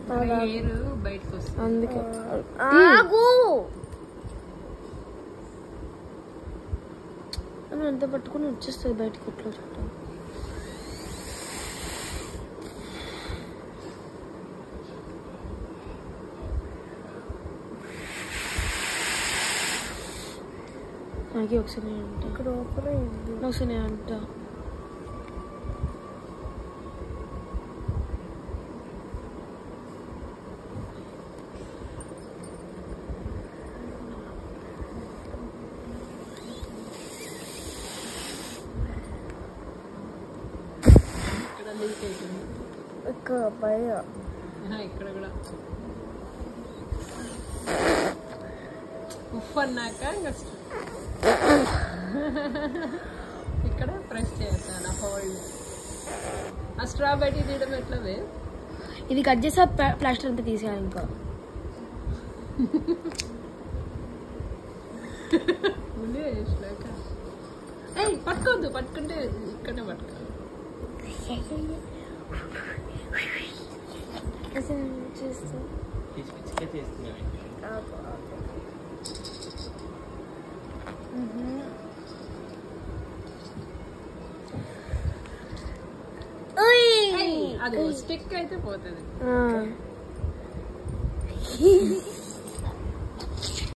ఏరు బయటకు వస్తుంది అందుకే ఆగు అని అంత పట్టుకుని వచ్చేస్తుంది బయటకి ఎట్లా చుట్టం నాకే ఒకసారి నేను అంటా ఇక్కడ ఓపెన్ అయింది ఒకసారి నేను అంటా ఇక్కడ లీక్ అవుతుంది ఇక్కడ పైన ఆహా, ఇక్కడ కూడా ఉఫ్ అన్నాక ఇంకా స్ట- ఇక్కడ ప్రెస్ చేస్తాను హోల్డ్ ఆ స్ట్రాబెర్రీ తీయడం ఎట్లవే ఇది కట్ చేసి ప్లాస్టర్ అంతా తీసేయాలి ఇంకా ముందే చేసినాక ఏయ్ పట్టుకోవద్దు పట్టుకుంటే ఇక్కడే పట్టుకో అసలు చూస్తూ పిచ్చి పిచ్చిగా చేస్తున్నావు ఆగు, ఆగు. అది స్టిక్ అయితే పోతుంది ఆ.